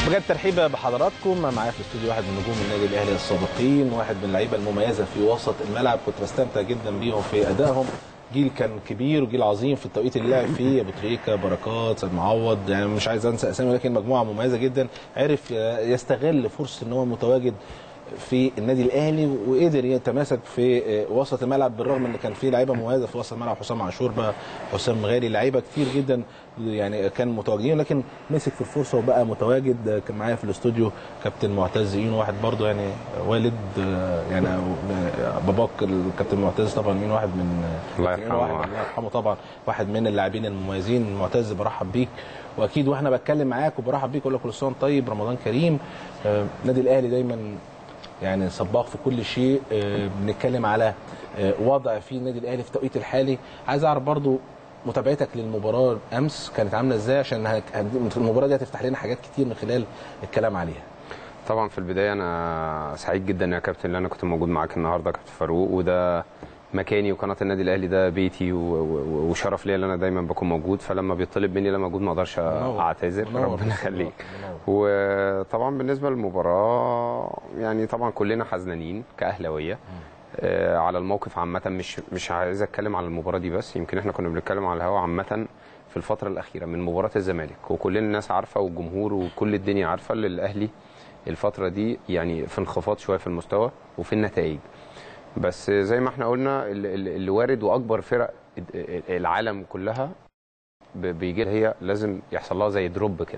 بجد ترحيبه بحضراتكم معايا في الاستوديو واحد من نجوم النادي الاهلي السابقين واحد من اللعيبه المميزه في وسط الملعب كنت بستمتع جدا بيهم في ادائهم جيل كان كبير وجيل عظيم في التوقيت اللي لعب فيه ابو تريكه بركات سيد معوض يعني مش عايز انسى اسامي ولكن مجموعه مميزه جدا عرف يستغل فرصه ان هو متواجد في النادي الاهلي وقدر يتماسك في وسط الملعب بالرغم ان كان في لعيبه مميزه في وسط الملعب حسام عاشور بقى حسام غالي لعيبه كتير جدا يعني كان متواجدين لكن مسك في الفرصه وبقى متواجد كان معايا في الاستوديو كابتن معتز اينو واحد برضه يعني والد يعني باباك الكابتن معتز طبعا اينو واحد من الله يرحمه واحد الله يرحمه طبعا واحد من اللاعبين المميزين معتز برحب بيك واكيد واحنا بتكلم معاك وبرحب بيك اقول لك كل سنه طيب رمضان كريم النادي الاهلي دايما يعني سباق في كل شيء بنتكلم على وضع في النادي الاهلي في التوقيت الحالي عايز اعرف برضو متابعتك للمباراه امس كانت عامله ازاي عشان المباراه دي هتفتح لنا حاجات كتير من خلال الكلام عليها طبعا في البدايه انا سعيد جدا يا كابتن ان انا كنت موجود معاك النهارده كابتن فاروق وده مكاني وقناه النادي الاهلي ده بيتي وشرف ليا ان انا دايما بكون موجود فلما بيطلب مني لما موجود ما اقدرش اعتذر ربنا يخليك وطبعا بالنسبه للمباراه يعني طبعا كلنا حزنانين كاهلاويه آه على الموقف عامه مش مش عايز اتكلم على المباراه دي بس يمكن احنا كنا بنتكلم على الهوا عامه في الفتره الاخيره من مباراه الزمالك وكل الناس عارفه والجمهور وكل الدنيا عارفه ان الاهلي الفتره دي يعني في انخفاض شويه في المستوى وفي النتائج بس زي ما احنا قلنا اللي وارد واكبر فرق العالم كلها بيجي هي لازم يحصل لها زي دروب كده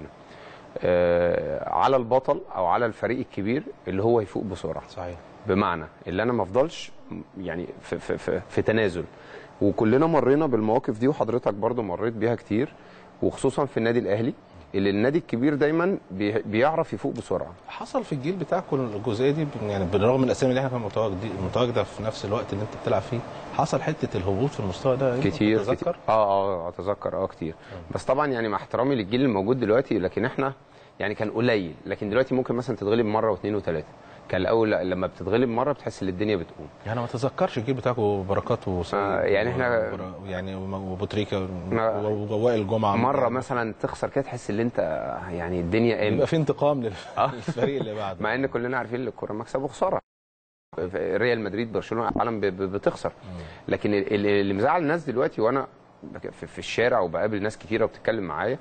آه على البطل او على الفريق الكبير اللي هو يفوق بسرعه صحيح بمعنى اللي انا ما افضلش يعني في, في, في, في تنازل وكلنا مرينا بالمواقف دي وحضرتك برضو مريت بيها كتير وخصوصا في النادي الاهلي اللي النادي الكبير دايما بيعرف يفوق بسرعه حصل في الجيل بتاعكم الجزئيه دي يعني بالرغم من الاسامي اللي احنا كنا متواجده في نفس الوقت اللي انت بتلعب فيه حصل حته الهبوط في المستوى ده كتير كتير اه اه اتذكر اه كتير بس طبعا يعني مع احترامي للجيل الموجود دلوقتي لكن احنا يعني كان قليل لكن دلوقتي ممكن مثلا تتغلب مره واثنين وثلاثه كان الاول لما بتتغلب مره بتحس ان الدنيا بتقوم يعني ما اتذكرش الجيل بتاعكم بركات وسيد آه يعني احنا يعني وابو تريكه ووائل الجمعه مره مثلا تخسر كده تحس ان انت يعني الدنيا قامت يبقى في انتقام للفريق اللي بعده مع ان كلنا عارفين ان الكوره مكسب وخساره ريال مدريد برشلونه العالم بتخسر لكن اللي مزعل الناس دلوقتي وانا في الشارع وبقابل ناس كتيره وبتتكلم معايا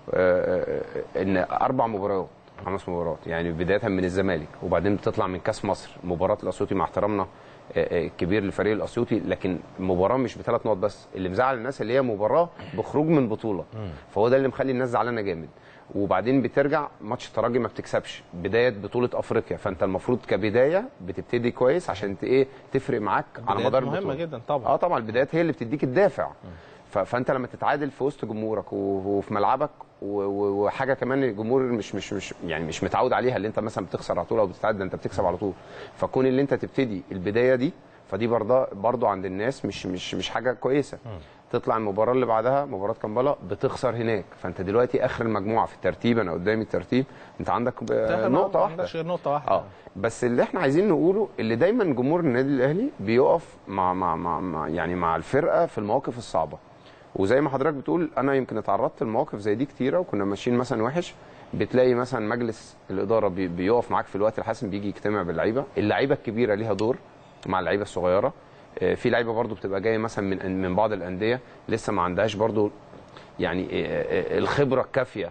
ان اربع مباريات خمس مباريات يعني بدايه من الزمالك وبعدين بتطلع من كاس مصر مباراه الاسيوطي مع احترامنا كبير لفريق الاسيوطي لكن مباراه مش بثلاث نقط بس اللي مزعل الناس اللي هي مباراه بخروج من بطوله فهو ده اللي مخلي الناس زعلانه جامد وبعدين بترجع ماتش الترجي ما بتكسبش بدايه بطوله افريقيا فانت المفروض كبدايه بتبتدي كويس عشان ايه تفرق معاك على مدار البطوله مهمه جدا طبعا اه طبعا البدايات هي اللي بتديك الدافع فانت لما تتعادل في وسط جمهورك وفي ملعبك وحاجه كمان الجمهور مش مش مش يعني مش متعود عليها اللي انت مثلا بتخسر على طول او بتتعادل انت بتكسب على طول فكون اللي انت تبتدي البدايه دي فدي برضه برضه عند الناس مش مش مش حاجه كويسه تطلع المباراه اللي بعدها مباراه كامبالا بتخسر هناك فانت دلوقتي اخر المجموعه في الترتيب انا قدامي الترتيب انت عندك نقطه واحده غير نقطه واحده اه بس اللي احنا عايزين نقوله اللي دايما جمهور النادي الاهلي بيقف مع مع مع, مع يعني مع الفرقه في المواقف الصعبه وزي ما حضرتك بتقول انا يمكن اتعرضت لمواقف زي دي كتيره وكنا ماشيين مثلا وحش بتلاقي مثلا مجلس الاداره بي بيقف معاك في الوقت الحاسم بيجي يجتمع باللعيبه اللعيبه الكبيره ليها دور مع اللعيبه الصغيره في لعيبه برضو بتبقى جايه مثلا من من بعض الانديه لسه ما عندهاش برضو يعني الخبره الكافيه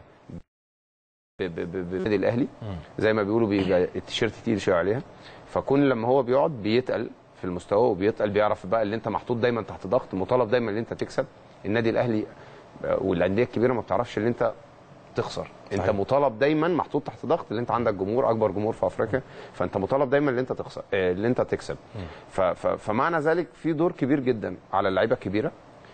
بالنادي الاهلي زي ما بيقولوا بيبقى التيشيرت تقيل شويه عليها فكون لما هو بيقعد بيتقل في المستوى وبيتقل بيعرف بقى اللي انت محطوط دايما تحت ضغط مطالب دايما ان انت تكسب النادي الاهلي والانديه الكبيره ما بتعرفش ان انت تخسر صحيح. انت مطالب دايما محطوط تحت ضغط اللي انت عندك جمهور اكبر جمهور في افريقيا فانت مطالب دايما اللي انت تخسر اللي انت تكسب فمعنى ذلك في دور كبير جدا على اللعيبه الكبيره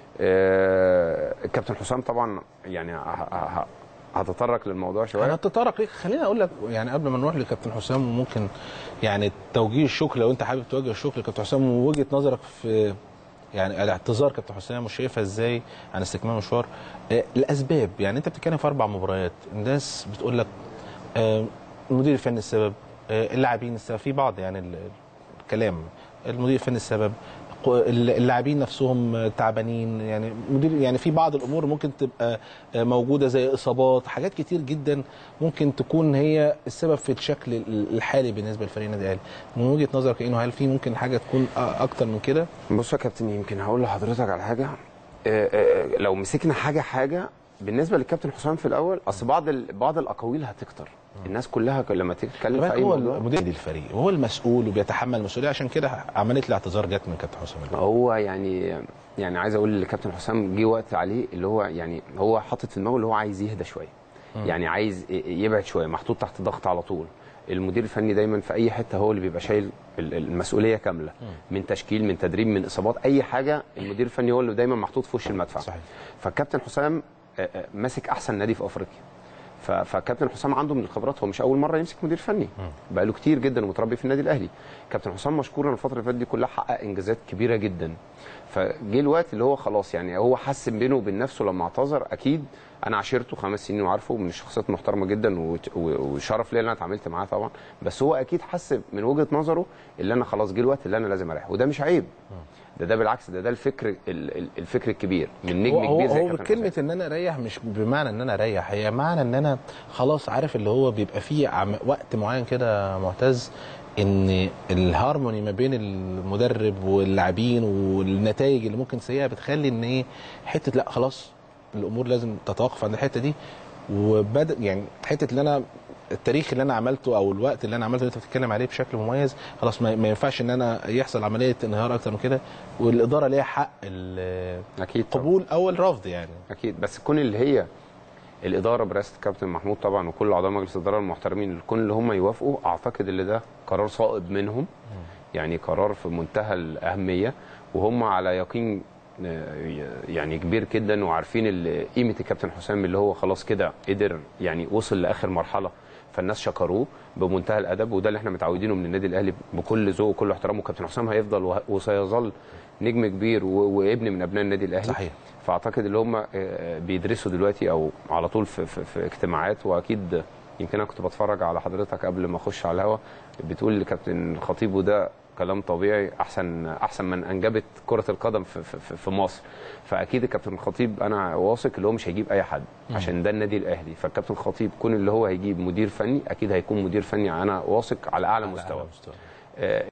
الكابتن حسام طبعا يعني هتطرق للموضوع شويه هتطرق ليه خليني اقول لك يعني قبل ما نروح لكابتن حسام وممكن يعني توجيه الشكر لو انت حابب توجه الشكر لكابتن حسام ووجهه نظرك في يعني الاعتذار كابتن حسام وشايفها ازاي عن استكمال المشوار آه الاسباب يعني انت بتتكلم في اربع مباريات الناس بتقول لك آه المدير الفني السبب آه اللاعبين السبب في بعض يعني الكلام المدير الفني السبب اللاعبين نفسهم تعبانين يعني مدير يعني في بعض الامور ممكن تبقى موجوده زي اصابات حاجات كتير جدا ممكن تكون هي السبب في الشكل الحالي بالنسبه لفريق النادي الاهلي من وجهه نظرك انه هل في ممكن حاجه تكون اكتر من كده بص يا كابتن يمكن هقول لحضرتك على حاجه لو مسكنا حاجه حاجه بالنسبه للكابتن حسام في الاول اصل بعض بعض الاقاويل هتكتر الناس كلها لما تتكلم في اي هو موضوع مدير الفريق وهو المسؤول وبيتحمل المسؤوليه عشان كده عمليه الاعتذار جت من كابتن حسام هو يعني يعني عايز اقول للكابتن حسام جه وقت عليه اللي هو يعني هو حاطط في دماغه اللي هو عايز يهدى شويه يعني عايز يبعد شويه محطوط تحت ضغط على طول المدير الفني دايما في اي حته هو اللي بيبقى شايل المسؤوليه كامله من تشكيل من تدريب من اصابات اي حاجه المدير الفني هو اللي دايما محطوط في وش المدفع صحيح. فالكابتن حسام ماسك احسن نادي في افريقيا فكابتن حسام عنده من الخبرات هو مش اول مره يمسك مدير فني بقى له كتير جدا ومتربي في النادي الاهلي كابتن حسام مشكورا الفتره اللي فاتت دي كلها حقق انجازات كبيره جدا فجه الوقت اللي هو خلاص يعني هو حس بينه وبين نفسه لما اعتذر اكيد انا عاشرته خمس سنين وعارفه من الشخصيات محترمه جدا وشرف ليا ان انا اتعاملت معاه طبعا بس هو اكيد حس من وجهه نظره اللي انا خلاص جه الوقت اللي انا لازم اريح وده مش عيب ده ده بالعكس ده ده الفكر الفكر الكبير من نجم هو كبير زي هو كابتن كلمه حسام. ان انا اريح مش بمعنى ان انا اريح هي معنى ان انا خلاص عارف اللي هو بيبقى فيه عم وقت معين كده معتز ان الهارموني ما بين المدرب واللاعبين والنتائج اللي ممكن سيئه بتخلي ان ايه حته لا خلاص الامور لازم تتوقف عند الحته دي وبدا يعني حته اللي انا التاريخ اللي انا عملته او الوقت اللي انا عملته اللي انت بتتكلم عليه بشكل مميز خلاص ما ما ينفعش ان انا يحصل عمليه انهيار اكتر من كده والاداره ليها حق ال- اكيد طبعاً. القبول او الرفض يعني اكيد بس كون اللي هي الاداره برئاسه الكابتن محمود طبعا وكل اعضاء مجلس الاداره المحترمين كون اللي هم يوافقوا اعتقد اللي ده قرار صائب منهم يعني قرار في منتهى الاهميه وهم على يقين آه، يعني كبير جدا وعارفين ال- قيمه الكابتن حسام اللي هو خلاص كده قدر يعني وصل لاخر مرحله فالناس شكروه بمنتهى الادب وده اللي احنا متعودينه من النادي الاهلي بكل ذوق وكل احترام وكابتن حسام هيفضل وه- وسيظل نجم كبير و- وابن من ابناء النادي الاهلي صحيح. فاعتقد اللي هم آه، بيدرسوا دلوقتي او على طول في, في, في اجتماعات واكيد يمكن انا كنت بتفرج على حضرتك قبل ما اخش على الهوا بتقول لكابتن الخطيب وده كلام طبيعي احسن احسن من انجبت كره القدم في, في, في مصر فاكيد الكابتن الخطيب انا واثق اللي هو مش هيجيب اي حد عشان ده النادي الاهلي فالكابتن الخطيب كون اللي هو هيجيب مدير فني اكيد هيكون مدير فني انا واثق على اعلى مستوى مستوى آه،